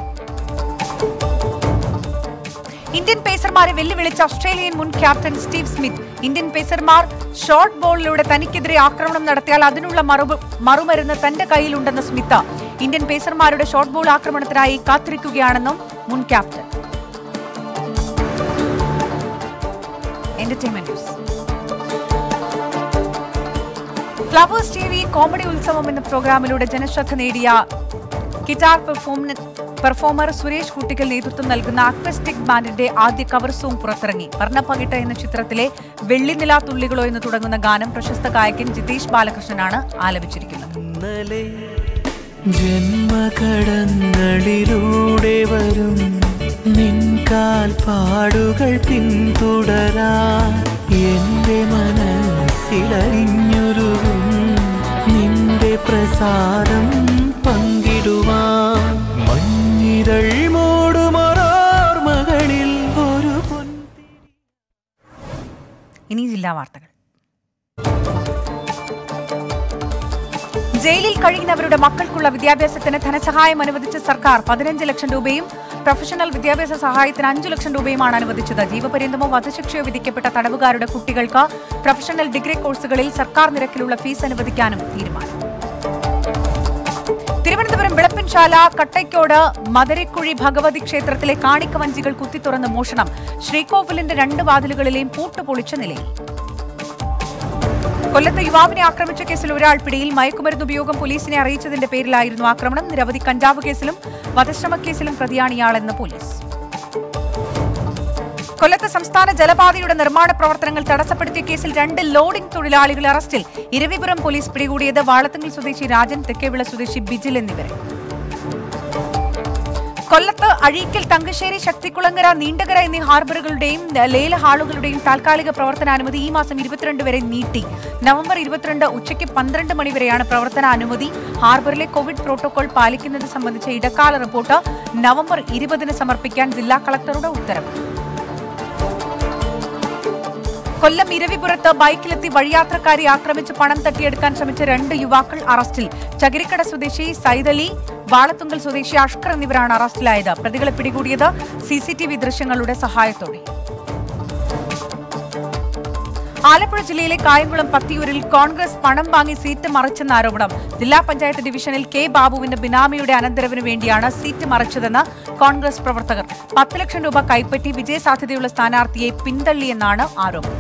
ഇന്ത്യൻ പേസർമാരെ വെല്ലുവിളിച്ച ഓസ്ട്രേലിയൻ മുൻ ക്യാപ്റ്റൻ സ്റ്റീവ് സ്മിത്ത് ഇന്ത്യൻ പേസർമാർ ഷോർട്ട് ബോളിലൂടെ തനിക്കെതിരെ ആക്രമണം നടത്തിയാൽ അതിനുള്ള മറുപ മറുമരുന്ന് തന്റെ കയ്യിലുണ്ടെന്ന് സ്മിത്ത ഇന്ത്യൻ പേസർമാരുടെ ഷോർട്ട് ബോൾ ആക്രമണത്തിനായി കാത്തിരിക്കുകയാണെന്നും മുൻ captain entertainment news Flowers T V comedy ഉത്സവം എന്ന പ്രോഗ്രാമിലൂടെ ജനശ്രദ്ധ നേടിയ ഗിറ്റാർ പെർഫോമ പെർഫോമർ സുരേഷ് കുട്ടിക്കൽ നേതൃത്വം നൽകുന്ന അക്വസ്റ്റിക് ബാൻഡിന്റെ ആദ്യ കവർ സോങ് പുറത്തിറങ്ങി വർണ്ണപ്പകിട്ട എന്ന ചിത്രത്തിലെ വെള്ളിനിലാ തുള്ളികളോ എന്ന് തുടങ്ങുന്ന ഗാനം പ്രശസ്ത ഗായകൻ ജിതേഷ് ബാലകൃഷ്ണനാണ് ആലപിച്ചിരിക്കുന്നത് ഇന്നലെ ജന്മകടങ്ങളിലൂടെ വരും നിൻകാൽ പാടുകൾ പിന്തുടരാ എന്റെ മനസ്സിലറിഞ്ഞൊരുവും നിന്റെ പ്രസാദം പങ്കിടുവാൻ മഞ്ഞിരൾ മൂടുമോർമകളിൽ ഒരു പൊൻ ഇനി ജില്ലാ വാർത്തകൾ ജയിലിൽ കഴിയുന്നവരുടെ മക്കൾക്കുള്ള വിദ്യാഭ്യാസത്തിന് ധനസഹായം അനുവദിച്ച സർക്കാർ പതിനഞ്ച് ലക്ഷം രൂപയും പ്രൊഫഷണൽ വിദ്യാഭ്യാസ സഹായത്തിന് അഞ്ചു ലക്ഷം രൂപയുമാണ് അനുവദിച്ചത് ജീവപര്യന്തമോ വധശിക്ഷയോ വിധിക്കപ്പെട്ട തടവുകാരുടെ കുട്ടികൾക്ക് പ്രൊഫഷണൽ ഡിഗ്രി കോഴ്സുകളിൽ സർക്കാർ നിരക്കിലുള്ള ഫീസ് അനുവദിക്കാനും തീരുമാനം തിരുവനന്തപുരം വിളപ്പൻശാല കട്ടയ്ക്കോട് മദരക്കുഴി ഭഗവതി ക്ഷേത്രത്തിലെ കാണിക്ക വഞ്ചികൾ കുത്തിത്തുറന്ന് മോഷണം ശ്രീകോവിലിന്റെ രണ്ട് വാതിലുകളിലെയും പൂട്ട് പൊളിച്ച നിലയിൽ കൊല്ലത്ത് യുവാവിനെ ആക്രമിച്ച കേസിൽ ഒരാൾ പിടിയിൽ മയക്കുമരുന്ന് ഉപയോഗം പോലീസിനെ അറിയിച്ചതിന്റെ പേരിലായിരുന്നു ആക്രമണം നിരവധി കഞ്ചാവ് കേസിലും വധശ്രമ കേസിലും പ്രതിയാണ് ഇയാളെന്ന് പോലീസ് കൊല്ലത്ത് സംസ്ഥാന ജലപാതയുടെ നിർമ്മാണ പ്രവർത്തനങ്ങൾ തടസ്സപ്പെടുത്തിയ കേസിൽ രണ്ട് ലോഡിംഗ് തൊഴിലാളികളെ അറസ്റ്റിൽ ഇരവിപുരം പോലീസ് പിടികൂടിയത് വാളത്തുങ്കൽ സ്വദേശി രാജൻ തെക്കേവിള സ്വദേശി ബിജിൽ എന്നിവരെ കൊല്ലത്ത് അഴീക്കൽ തങ്കശ്ശേരി ശക്തികുളങ്ങര നീണ്ടകര എന്നീ ഹാർബറുകളുടെയും ലേല ഹാളുകളുടെയും താൽക്കാലിക പ്രവർത്തനാനുമതി ഈ മാസം ഇരുപത്തിരണ്ട് വരെ നീട്ടി നവംബർ ഇരുപത്തിരണ്ട് ഉച്ചയ്ക്ക് പന്ത്രണ്ട് മണി വരെയാണ് പ്രവർത്തനാനുമതി ഹാർബറിലെ കോവിഡ് പ്രോട്ടോകോൾ പാലിക്കുന്നത് സംബന്ധിച്ച ഇടക്കാല റിപ്പോർട്ട് നവംബർ ഇരുപതിന് സമർപ്പിക്കാൻ ജില്ലാ കളക്ടറുടെ ഉത്തരവ് കൊല്ലം ഇരവിപുരത്ത് ബൈക്കിലെത്തി വഴിയാത്രക്കാരെ ആക്രമിച്ച് പണം തട്ടിയെടുക്കാൻ ശ്രമിച്ച രണ്ട് യുവാക്കൾ അറസ്റ്റിൽ ചകിരിക്കട സ്വദേശി സൈദലി വാളത്തുങ്കൽ സ്വദേശി അഷ്കർ എന്നിവരാണ് അറസ്റ്റിലായത് പ്രതികളെ പിടികൂടിയത് സിസിടിവി ദൃശ്യങ്ങളുടെ സഹായത്തോടെ ആലപ്പുഴ ജില്ലയിലെ കായംകുളം പത്തിയൂരിൽ കോൺഗ്രസ് പണം വാങ്ങി സീറ്റ് മറിച്ചെന്ന ആരോപണം ജില്ലാ പഞ്ചായത്ത് ഡിവിഷനിൽ കെ ബാബുവിന്റെ ബിനാമിയുടെ അനന്തരവിന് വേണ്ടിയാണ് സീറ്റ് മറിച്ചതെന്ന് കോൺഗ്രസ് പ്രവർത്തകർ പത്ത് ലക്ഷം രൂപ കൈപ്പറ്റി വിജയസാധ്യതയുള്ള സ്ഥാനാർത്ഥിയെ പിന്തള്ളിയെന്നാണ് ആരോപണം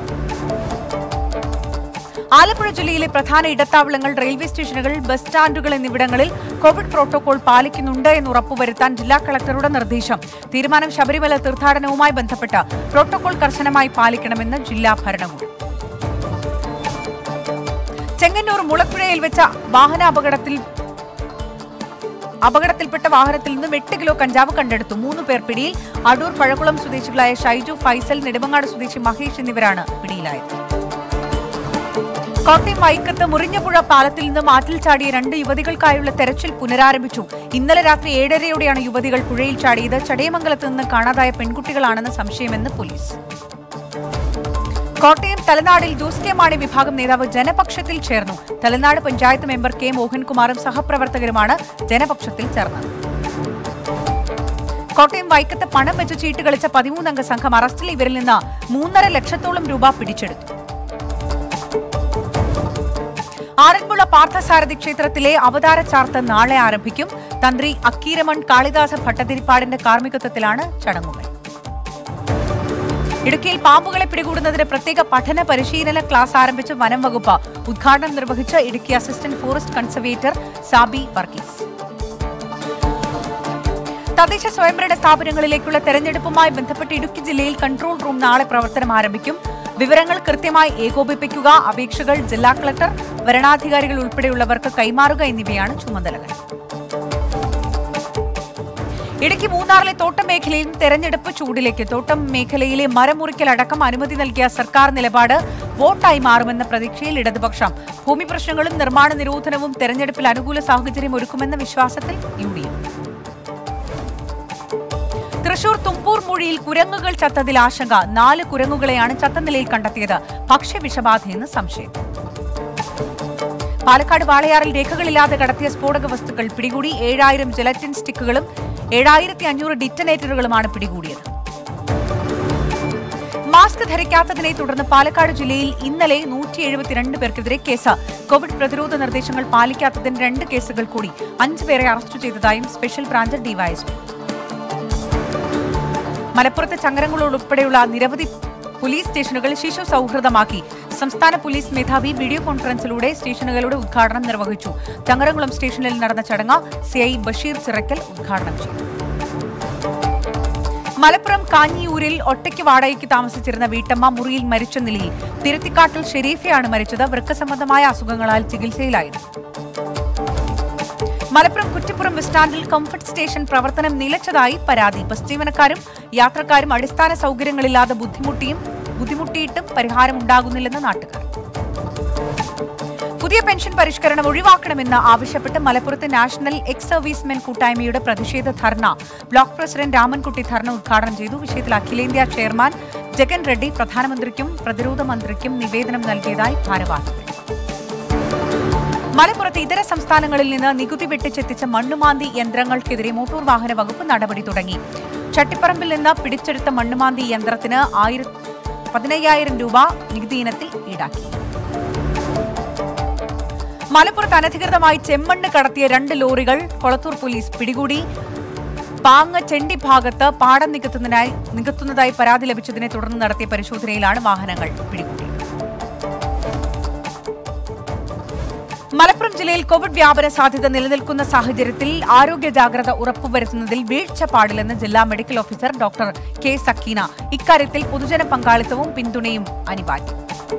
ആലപ്പുഴ ജില്ലയിലെ പ്രധാന ഇടത്താവളങ്ങൾ റെയിൽവേ സ്റ്റേഷനുകൾ ബസ് സ്റ്റാൻഡുകൾ എന്നിവിടങ്ങളിൽ കോവിഡ് പ്രോട്ടോകോൾ പാലിക്കുന്നുണ്ട് എന്ന് ഉറപ്പുവരുത്താൻ ജില്ലാ കളക്ടറുടെ നിർദ്ദേശം തീരുമാനം ശബരിമല തീർത്ഥാടനവുമായി ബന്ധപ്പെട്ട് പ്രോട്ടോകോൾ കർശനമായി പാലിക്കണമെന്ന് ജില്ലാ ഭരണകൂടം ചെങ്ങന്നൂർ മുളക്കുഴയിൽ വെച്ച വാഹനാപകടത്തിൽ അപകടത്തിൽപ്പെട്ട വാഹനത്തിൽ നിന്നും എട്ട് കിലോ കഞ്ചാവ് കണ്ടെടുത്തു മൂന്ന് പേർ പിടിയിൽ അടൂർ പഴകുളം സ്വദേശികളായ ഷൈജു ഫൈസൽ നെടുമങ്ങാട് സ്വദേശി മഹേഷ് എന്നിവരാണ് പിടിയിലായത് കോട്ടയം വൈക്കത്ത് മുറിഞ്ഞപുഴ പാലത്തിൽ നിന്ന് മാറ്റിൽ ചാടിയ രണ്ട് യുവതികൾക്കായുള്ള തെരച്ചിൽ പുനരാരംഭിച്ചു ഇന്നലെ രാത്രി ഏഴരയോടെയാണ് യുവതികൾ പുഴയിൽ ചാടിയത് ചടയമംഗലത്ത് നിന്ന് കാണാതായ പെൺകുട്ടികളാണെന്ന് സംശയമെന്ന് പോലീസ് കോട്ടയം തലനാടിൽ ജോസ് കെ മാണി വിഭാഗം നേതാവ് ജനപക്ഷത്തിൽ ചേർന്നു തലനാട് പഞ്ചായത്ത് മെമ്പർ കെ മോഹൻകുമാറും സഹപ്രവർത്തകരുമാണ് ജനപക്ഷത്തിൽ ചേർന്നത് കോട്ടയം വൈക്കത്ത് പണം വെച്ച് ചീട്ട് കളിച്ച പതിമൂന്നംഗ സംഘം അറസ്റ്റിൽ ഇവരിൽ നിന്ന് മൂന്നര ലക്ഷത്തോളം രൂപ പിടിച്ചെടുത്തു ആറന്മുള പാർത്ഥസാരഥി ക്ഷേത്രത്തിലെ അവതാര ചാർത്ത് നാളെ ആരംഭിക്കും തന്ത്രി അക്കീരമൺ കാളിദാസ ഭട്ടതിരിപ്പാടിന്റെ കാർമ്മികത്വത്തിലാണ് ചടങ്ങുകൾ ഇടുക്കിയിൽ പാമ്പുകളെ പിടികൂടുന്നതിന് പ്രത്യേക പഠന പരിശീലന ക്ലാസ് ആരംഭിച്ച വനം വകുപ്പ് ഉദ്ഘാടനം നിർവഹിച്ച Idukki assistant forest conservator Saby Varghese തദ്ദേശ സ്വയംഭരണ സ്ഥാപനങ്ങളിലേക്കുള്ള തെരഞ്ഞെടുപ്പുമായി ബന്ധപ്പെട്ട് ഇടുക്കി ജില്ലയിൽ കൺട്രോൾ റൂം നാളെ പ്രവർത്തനം ആരംഭിക്കും വിവരങ്ങൾ കൃത്യമായി ഏകോപിപ്പിക്കുക അപേക്ഷകൾ ജില്ലാ കളക്ടർ വരണാധികാരികൾ ഉൾപ്പെടെയുള്ളവർക്ക് കൈമാറുക എന്നിവയാണ് ചുമതലകൾ ഇടുക്കി മൂന്നാറിലെ തോട്ടം മേഖലയിൽ തെരഞ്ഞെടുപ്പ് ചൂടിലേക്ക് തോട്ടം മേഖലയിലെ മരമുറിക്കലടക്കം അനുമതി നൽകിയ സർക്കാർ നിലപാട് വോട്ടായി മാറുമെന്ന പ്രതീക്ഷയിൽ ഇടതുപക്ഷം ഭൂമി പ്രശ്നങ്ങളും നിർമ്മാണ നിരോധനവും തെരഞ്ഞെടുപ്പിൽ അനുകൂല സാഹചര്യം ഒരുക്കുമെന്ന വിശ്വാസത്തിൽ U D F Thrissur Thumboor മൊഴിയിൽ കുരങ്ങുകൾ ചത്തതിൽ ആശങ്ക നാല് കുരങ്ങുകളെയാണ് ചത്ത നിലയിൽ കണ്ടെത്തിയത് ഭക്ഷ്യവിഷബാധയെന്ന് സംശയം പാലക്കാട് വാളയാറിൽ രേഖകളില്ലാതെ കടത്തിയ സ്ഫോടക വസ്തുക്കൾ പിടികൂടി ഏഴായിരം ജലറ്റിൻ സ്റ്റിക്കുകളും ഏഴായിരത്തി അഞ്ഞൂറ് ഡിറ്റനേറ്ററുകളുമാണ് പിടികൂടിയത് മാസ്ക് ധരിക്കാത്തതിനെ തുടർന്ന് പാലക്കാട് ജില്ലയിൽ ഇന്നലെ നൂറ്റി എഴുപത്തിരണ്ട് പേർക്കെതിരെ കേസ് കോവിഡ് പ്രതിരോധ നിർദ്ദേശങ്ങൾ പാലിക്കാത്തതിന് രണ്ട് കേസുകൾ കൂടി അഞ്ച് പേരെ അറസ്റ്റ് ചെയ്തതായും സ്പെഷ്യൽ ബ്രാഞ്ച് ഡിവൈഎസ്പി മലപ്പുറത്ത് ചങ്ങരംകുളം ഉൾപ്പെടെയുള്ള നിരവധി പോലീസ് സ്റ്റേഷനുകൾ ശിശു സൗഹൃദമാക്കി സംസ്ഥാന പോലീസ് മേധാവി വീഡിയോ കോൺഫറൻസിലൂടെ സ്റ്റേഷനുകളുടെ ഉദ്ഘാടനം നിർവഹിച്ചു ചങ്ങരംകുളം സ്റ്റേഷനിൽ നടന്ന ചടങ്ങ് സിഐ ബഷീർ ചിറക്കൽ ഉദ്ഘാടനം ചെയ്തു മലപ്പുറം കാഞ്ഞിയൂരിൽ ഒറ്റയ്ക്ക് വാടകയ്ക്ക് താമസിച്ചിരുന്ന വീട്ടമ്മ മുറിയിൽ മരിച്ച നിലയിൽ തിരുത്തിക്കാട്ടിൽ ഷെരീഫയാണ് മരിച്ചത് വൃക്ക സംബന്ധമായ അസുഖങ്ങളാൽ ചികിത്സയിലായിരുന്നു മലപ്പുറം കുറ്റിപ്പുറം ബസ് സ്റ്റാൻഡിൽ കംഫർട്ട് സ്റ്റേഷൻ പ്രവർത്തനം നിലച്ചതായി പരാതി ബസ് ജീവനക്കാരും യാത്രക്കാരും അടിസ്ഥാന സൗകര്യങ്ങളില്ലാതെ ബുദ്ധിമുട്ടിയും ബുദ്ധിമുട്ടിയിട്ടും പരിഹാരമുണ്ടാകുന്നില്ലെന്ന് നാട്ടുകാർ പുതിയ പെൻഷൻ പരിഷ്കരണം ഒഴിവാക്കണമെന്ന് ആവശ്യപ്പെട്ട് മലപ്പുറത്ത് നാഷണൽ എക്സ് സർവീസ്മെൻ കൂട്ടായ്മയുടെ പ്രതിഷേധ ധർണ ബ്ലോക്ക് പ്രസിഡന്റ് രാമൻകുട്ടി ധർണ ഉദ്ഘാടനം ചെയ്തു വിഷയത്തിൽ അഖിലേന്ത്യാ ചെയർമാൻ ജഗൻ റെഡ്ഡി പ്രധാനമന്ത്രിക്കും പ്രതിരോധ മന്ത്രിക്കും നിവേദനം നൽകിയതായി ഭാരവാഹികൾ മലപ്പുറത്ത് ഇതര സംസ്ഥാനങ്ങളിൽ നിന്ന് നികുതി വെട്ടിച്ചെത്തിച്ച മണ്ണുമാന്തി യന്ത്രങ്ങൾക്കെതിരെ മോട്ടോർ വാഹന വകുപ്പ് നടപടി തുടങ്ങി ചട്ടിപ്പറമ്പിൽ നിന്ന് പിടിച്ചെടുത്ത മണ്ണുമാന്തി യന്ത്രത്തിന് ആയിര പതിനയ്യായിരം രൂപ നികുതി ഇനത്തിൽ ഈടാക്കി മലപ്പുറത്ത് അനധികൃതമായി ചെമ്മണ്ണ് കടത്തിയ രണ്ട് ലോറികൾ കൊളത്തൂർ പോലീസ് പിടികൂടി പാങ്ങ ചെണ്ടി ഭാഗത്ത് പാടം നികത്തുന്നതിനായി നികത്തുന്നതായി പരാതി ലഭിച്ചതിനെ തുടർന്ന് നടത്തിയ പരിശോധനയിലാണ് വാഹനങ്ങൾ പിടികൂടിയത് മലപ്പുറം ജില്ലയിൽ കോവിഡ് വ്യാപന സാധ്യത നിലനിൽക്കുന്ന സാഹചര്യത്തിൽ ആരോഗ്യ ജാഗ്രത ഉറപ്പുവരുത്തുന്നതിൽ വീഴ്ച പാടില്ലെന്ന് ജില്ലാ medical officer doctor K Sakeena ഇക്കാര്യത്തിൽ പൊതുജന പങ്കാളിത്തവും പിന്തുണയും അനിവാര്യം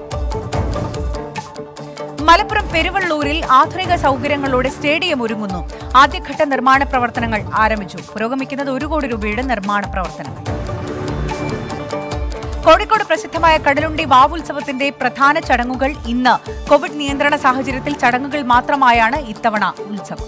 മലപ്പുറം പെരുവള്ളൂരിൽ ആധുനിക സൗകര്യങ്ങളോടെ സ്റ്റേഡിയം ഒരുങ്ങുന്നു ആദ്യഘട്ട നിർമ്മാണ പ്രവർത്തനങ്ങൾ ആരംഭിച്ചു പുരോഗമിക്കുന്നത് ഒരു കോടി രൂപയുടെ നിർമ്മാണ പ്രവർത്തനങ്ങൾ കോഴിക്കോട് പ്രസിദ്ധമായ കടലുണ്ടി വാവുത്സവത്തിന്റെ പ്രധാന ചടങ്ങുകൾ ഇന്ന് കോവിഡ് നിയന്ത്രണ സാഹചര്യത്തിൽ ചടങ്ങുകൾ മാത്രമായാണ് ഇത്തവണ ഉത്സവം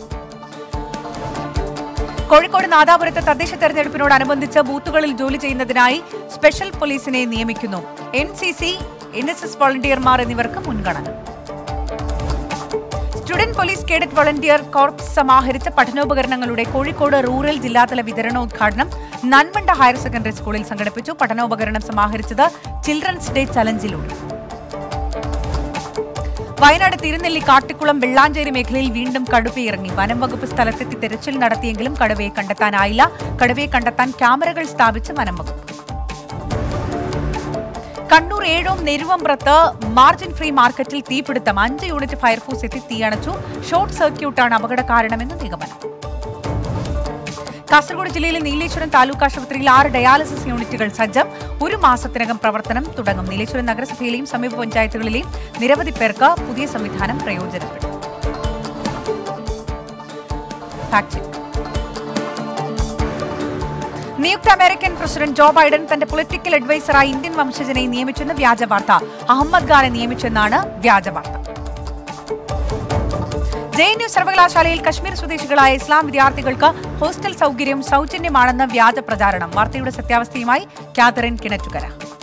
കോഴിക്കോട് നാദാപുരത്ത് തദ്ദേശ തെരഞ്ഞെടുപ്പിനോടനുബന്ധിച്ച് ബൂത്തുകളിൽ ജോലി ചെയ്യുന്നതിനായി സ്പെഷ്യൽ പോലീസിനെ നിയമിക്കുന്നു N C C N S S വോളണ്ടിയർമാർ എന്നിവർക്ക് മുൻഗണന student police cadet volunteer corps സമാഹരിച്ച പഠനോപകരണങ്ങളുടെ കോഴിക്കോട് റൂറൽ ജില്ലാതല വിതരണോദ്ഘാടനം നന്മണ്ട ഹയർ സെക്കൻഡറി സ്കൂളിൽ സംഘടിപ്പിച്ചു പഠനോപകരണം സമാഹരിച്ചത് ചിൽഡ്രൻസ് ഡേ ചലഞ്ചിലൂടെ വയനാട് തിരുനെല്ലി കാട്ടിക്കുളം വെള്ളാഞ്ചേരി മേഖലയിൽ വീണ്ടും കടുവയിറങ്ങി വനം വകുപ്പ് സ്ഥലത്തെത്തി തെരച്ചിൽ നടത്തിയെങ്കിലും കടുവയെ കണ്ടെത്താനായില്ല കടുവയെ കണ്ടെത്താൻ ക്യാമറകൾ സ്ഥാപിച്ച് വനം വകുപ്പ് കണ്ണൂർ ഏഴോം നെരുവമ്പ്രത്ത് മാർജിൻ ഫ്രീ മാർക്കറ്റിൽ തീപിടുത്തം അഞ്ച് യൂണിറ്റ് ഫയർഫോഴ്സ് എത്തി തീയണച്ചു ഷോർട്ട് സർക്യൂട്ടാണ് അപകട കാരണമെന്ന് നിഗമനം കാസർഗോഡ് ജില്ലയിലെ നീലേശ്വരം താലൂക്ക് ആശുപത്രിയിൽ ആറ് ഡയാലിസിസ് യൂണിറ്റുകൾ സജ്ജം ഒരു മാസത്തിനകം പ്രവർത്തനം തുടങ്ങും നീലേശ്വരം നഗരസഭയിലെയും സമീപ പഞ്ചായത്തുകളിലെയും നിരവധി പേർക്ക് പുതിയ സംവിധാനം പ്രയോജനപ്പെടും ഫാക്ട് ചെക്ക് നിയുക്ത അമേരിക്കൻ പ്രസിഡന്റ് ജോ ബൈഡൻ തന്റെ പൊളിറ്റിക്കൽ അഡ്വൈസറായി ഇന്ത്യൻ വംശജനെ നിയമിച്ചെന്ന് വ്യാജ വാർത്ത അഹമ്മദ് ഖാനെ നിയമിച്ചെന്നാണ് വ്യാജ വാർത്ത ജെ എൻ യു സർവകലാശാലയിൽ കശ്മീർ സ്വദേശികളായ ഇസ്ലാം വിദ്യാർത്ഥികൾക്ക് ഹോസ്റ്റൽ സൗകര്യം സൗജന്യമാണെന്ന വ്യാജ പ്രചാരണം വാർത്തയുടെ സത്യാവസ്ഥയുമായി Catherine Kinattukara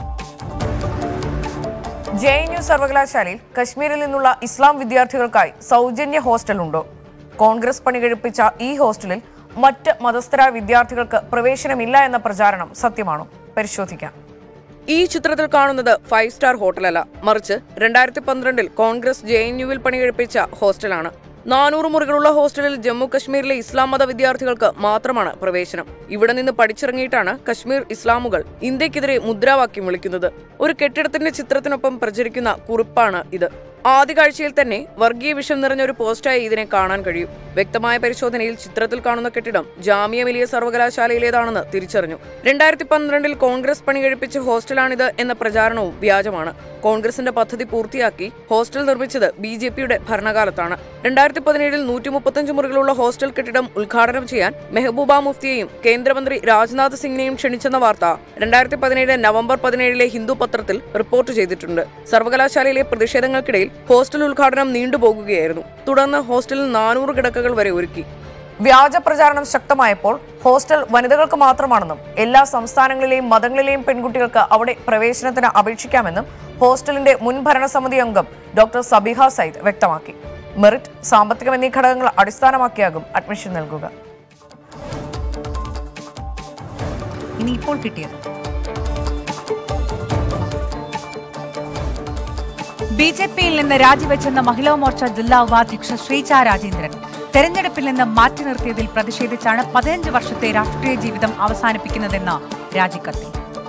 J N U സർവകലാശാലയിൽ കശ്മീരിൽ നിന്നുള്ള ഇസ്ലാം വിദ്യാർത്ഥികൾക്കായി സൗജന്യ ഹോസ്റ്റലുണ്ടോ കോൺഗ്രസ് പണി കഴിപ്പിച്ച ഈ ഹോസ്റ്റലിൽ മറ്റ് മതസ്ഥരായ വിദ്യാർത്ഥികൾക്ക് പ്രവേശനമില്ല എന്ന പ്രചാരണം സത്യമാണോ പരിശോധിക്കാം ഈ ചിത്രത്തിൽ കാണുന്നത് ഫൈവ് സ്റ്റാർ ഹോട്ടലല്ല മറിച്ച് രണ്ടായിരത്തി പന്ത്രണ്ടിൽ കോൺഗ്രസ് ജെ എൻ യുവിൽ പണി കഴിപ്പിച്ച ഹോസ്റ്റലാണ് നാനൂറ് മുറികളുള്ള ഹോസ്റ്റലിൽ ജമ്മു കശ്മീരിലെ ഇസ്ലാം മത വിദ്യാർത്ഥികൾക്ക് മാത്രമാണ് പ്രവേശനം ഇവിടെ നിന്ന് പഠിച്ചിറങ്ങിയിട്ടാണ് കശ്മീർ ഇസ്ലാമുകൾ ഇന്ത്യക്കെതിരെ മുദ്രാവാക്യം വിളിക്കുന്നത് ഒരു കെട്ടിടത്തിന്റെ ചിത്രത്തിനൊപ്പം പ്രചരിക്കുന്ന കുറിപ്പാണ് ഇത് ആദ്യ കാഴ്ചയിൽ തന്നെ വർഗീയ വിഷം നിറഞ്ഞ ഒരു പോസ്റ്റായി ഇതിനെ കാണാൻ കഴിയും വ്യക്തമായ പരിശോധനയിൽ ചിത്രത്തിൽ കാണുന്ന കെട്ടിടം ജാമിയ മിലിയ സർവകലാശാലയിലേതാണെന്ന് തിരിച്ചറിഞ്ഞു രണ്ടായിരത്തി പന്ത്രണ്ടിൽ കോൺഗ്രസ് പണി കഴിപ്പിച്ച ഹോസ്റ്റലാണിത് എന്ന പ്രചാരണവും വ്യാജമാണ് കോൺഗ്രസിന്റെ പദ്ധതി പൂർത്തിയാക്കി ഹോസ്റ്റൽ നിർമ്മിച്ചത് ബി ജെ പിയുടെ ഭരണകാലത്താണ് രണ്ടായിരത്തി പതിനേഴിൽ നൂറ്റി മുപ്പത്തഞ്ച് മുറികളുള്ള ഹോസ്റ്റൽ കെട്ടിടം ഉദ്ഘാടനം ചെയ്യാൻ മെഹബൂബ മുഫ്തിയെയും കേന്ദ്രമന്ത്രി രാജ്നാഥ് സിംഗിനെയും ക്ഷണിച്ചെന്ന വാർത്ത രണ്ടായിരത്തി പതിനേഴ് നവംബർ പതിനേഴിലെ ഹിന്ദു പത്രത്തിൽ റിപ്പോർട്ട് ചെയ്തിട്ടുണ്ട് സർവകലാശാലയിലെ പ്രതിഷേധങ്ങൾക്കിടയിൽ ഹോസ്റ്റൽ ഉദ്ഘാടനം നീണ്ടുപോകുകയായിരുന്നു തുടർന്ന് ഹോസ്റ്റലിൽ നാനൂറ് കിടക്കകൾ വരെ ഒരുക്കി വ്യാജ പ്രചാരണം ശക്തമായപ്പോൾ ഹോസ്റ്റൽ വനിതകൾക്ക് മാത്രമാണെന്നും എല്ലാ സംസ്ഥാനങ്ങളിലെയും മതങ്ങളിലെയും പെൺകുട്ടികൾക്ക് അവിടെ പ്രവേശനത്തിന് അപേക്ഷിക്കാമെന്നും ഹോസ്റ്റലിന്റെ മുൻ ഭരണസമിതി അംഗം ഡോക്ടർ സബിഹ സയ്യിദ് വ്യക്തമാക്കി മെറിറ്റ് സാമ്പത്തികം എന്നീ ഘടകങ്ങൾ അടിസ്ഥാനമാക്കിയാകും അഡ്മിഷൻ നൽകുക ഇനി ഇപ്പോൾ കിട്ടിയത് ബി ജെ പിയിൽ നിന്ന് രാജിവെച്ചെന്ന മഹിളാ മോർച്ച ജില്ലാ ഉപാധ്യക്ഷ ശ്രീച രാജേന്ദ്രൻ തെരഞ്ഞെടുപ്പിൽ നിന്ന് മാറ്റി നിർത്തിയതിൽ പ്രതിഷേധിച്ചാണ് പതിനഞ്ച് വർഷത്തെ രാഷ്ട്രീയ ജീവിതം അവസാനിപ്പിക്കുന്നതെന്ന രാജിക്കത്തിൽ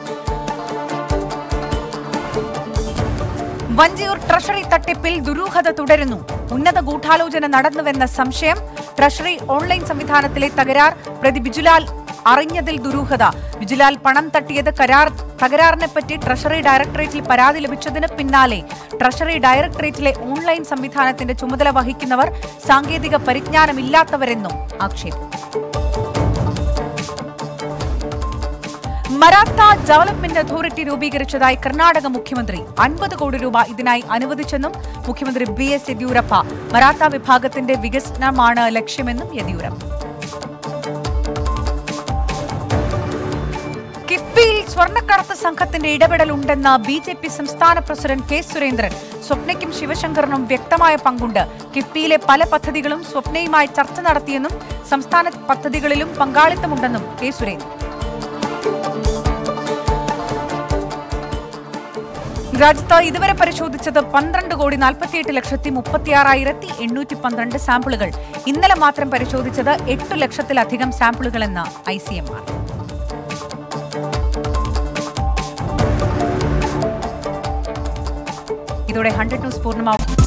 വഞ്ചിയൂർ ട്രഷറി തട്ടിപ്പിൽ ദുരൂഹത തുടരുന്നു ഉന്നത ഗൂഢാലോചന നടന്നുവെന്ന സംശയം ട്രഷറി ഓൺലൈൻ സംവിധാനത്തിലെ തകരാർ പ്രതി ബിജുലാൽ അറിഞ്ഞതിൽ ദുരൂഹത ബിജുലാൽ പണം തട്ടിയത് കരാർ തകരാറിനെപ്പറ്റി ട്രഷറി ഡയറക്ടറേറ്റിൽ പരാതി ലഭിച്ചതിന് പിന്നാലെ ട്രഷറി ഡയറക്ടറേറ്റിലെ ഓൺലൈൻ സംവിധാനത്തിന്റെ ചുമതല വഹിക്കുന്നവർ സാങ്കേതിക പരിജ്ഞാനമില്ലാത്തവരെന്നും ആക്ഷേപം മറാത്ത ഡെവലപ്മെന്റ് അതോറിറ്റി രൂപീകരിച്ചതായി കർണാടക മുഖ്യമന്ത്രി അൻപത് കോടി രൂപ ഇതിനായി അനുവദിച്ചെന്നും മുഖ്യമന്ത്രി ബി എസ് യെദ്യൂരപ്പ മറാത്ത വിഭാഗത്തിന്റെ വികസനമാണ് ലക്ഷ്യമെന്നും യെദ്യൂരപ്പ കിഫ്ബിയിൽ സ്വർണ്ണക്കടത്ത് സംഘത്തിന്റെ ഇടപെടലുണ്ടെന്ന ബി ജെ പി സംസ്ഥാന പ്രസിഡന്റ് കെ സുരേന്ദ്രൻ സ്വപ്നയ്ക്കും ശിവശങ്കറിനും വ്യക്തമായ പങ്കുണ്ട് കിഫ്ബിയിലെ പല പദ്ധതികളും സ്വപ്നയുമായി ചർച്ച നടത്തിയെന്നും സംസ്ഥാന പദ്ധതികളിലും പങ്കാളിത്തമുണ്ടെന്നും കെ സുരേന്ദ്രൻ രാജ്യത്ത് ഇതുവരെ പരിശോധിച്ചത് പന്ത്രണ്ട് കോടി നാൽപ്പത്തിയെട്ട് ലക്ഷത്തി മുപ്പത്തിയാറായിരത്തി എണ്ണൂറ്റി പന്ത്രണ്ട് സാമ്പിളുകൾ ഇന്നലെ മാത്രം പരിശോധിച്ചത് എട്ട് ലക്ഷത്തിലധികം സാമ്പിളുകളെന്ന് ഐ സി എം ആർ ഇതോടെ ഹൺഡ്രഡ് ന്യൂസ് പൂർണ്ണമാവും